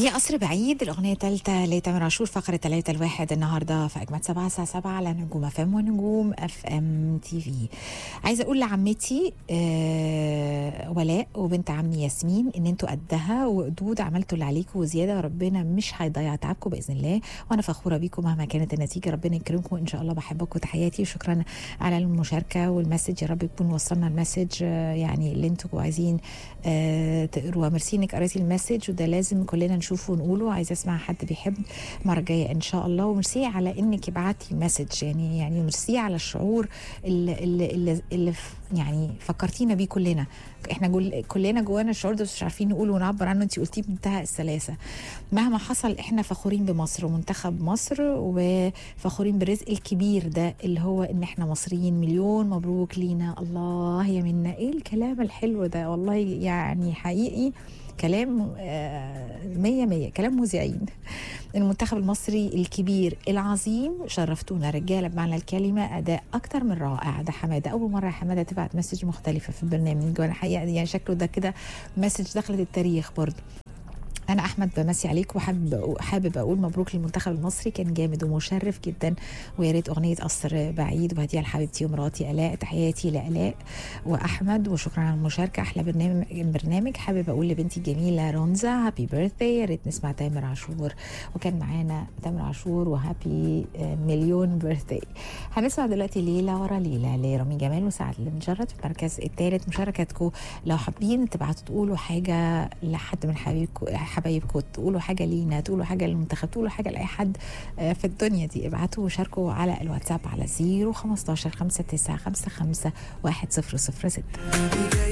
دي قصر بعيد الأغنية الثالثة لتامر عاشور فقرة ثلاثة الواحد النهاردة في أجمد سبعة الساعة سبعة على نجوم اف ام ونجوم اف ام تي في عايزة أقول لعمتي آه ولاء وبنت عمي ياسمين إن أنتوا قدها وقدود عملتوا اللي عليكم وزيادة وربنا مش هيضيع تعبكم بإذن الله وأنا فخورة بيكم مهما كانت النتيجة ربنا يكرمكم إن شاء الله بحبكم تحياتي وشكرا على المشاركة والمسج يا رب يكون وصلنا المسج آه يعني اللي أنتوا عايزين آه تقروها ميرسي إنك قريتي المسج وده لازم كلنا نشوفه ونقوله عايزه اسمع حد بيحب المره الجايه ان شاء الله وميرسي على انك بعتي مسج يعني يعني ميرسي على الشعور اللي اللي, اللي, اللي يعني فكرتينا بيه كلنا احنا جول كلنا جوانا الشعور ده مش عارفين نقول ونعبر عنه انت قلتيه بمنتهى السلاسه مهما حصل احنا فخورين بمصر ومنتخب مصر وفخورين بالرزق الكبير ده اللي هو ان احنا مصريين مليون مبروك لينا الله يا منا ايه الكلام الحلو ده والله يعني حقيقي كلام مية مية كلام مذيعين المنتخب المصري الكبير العظيم شرفتونا رجاله بمعنى الكلمه اداء اكتر من رائع ده حماده اول مره يا حماده تبعت مسج مختلفه في البرنامج وانا حقيقه يعني شكله ده كده مسج دخلت التاريخ برضه انا احمد بمسي عليك وحابب حابب اقول مبروك للمنتخب المصري كان جامد ومشرف جدا ويا ريت اغنيه قصر بعيد وهديها لحبيبتي ومراتي الاء تحياتي لالاء واحمد وشكرا على المشاركه احلى برنامج برنامج حابب اقول لبنتي الجميله رونزا هابي بيرثداي يا ريت نسمع تامر عاشور وكان معانا تامر عاشور وهابي مليون بيرثداي هنسمع دلوقتي ليله ورا ليله لرامي جمال وسعد المجرد في المركز الثالث مشاركتكم لو حابين تبعتوا تقولوا حاجه لحد من حبايبكم حبايبكم تقولوا حاجه لينا تقولوا حاجه للمنتخب تقولوا حاجه لاي حد في الدنيا دي ابعتوا وشاركوا على الواتساب على 015 59 55 1006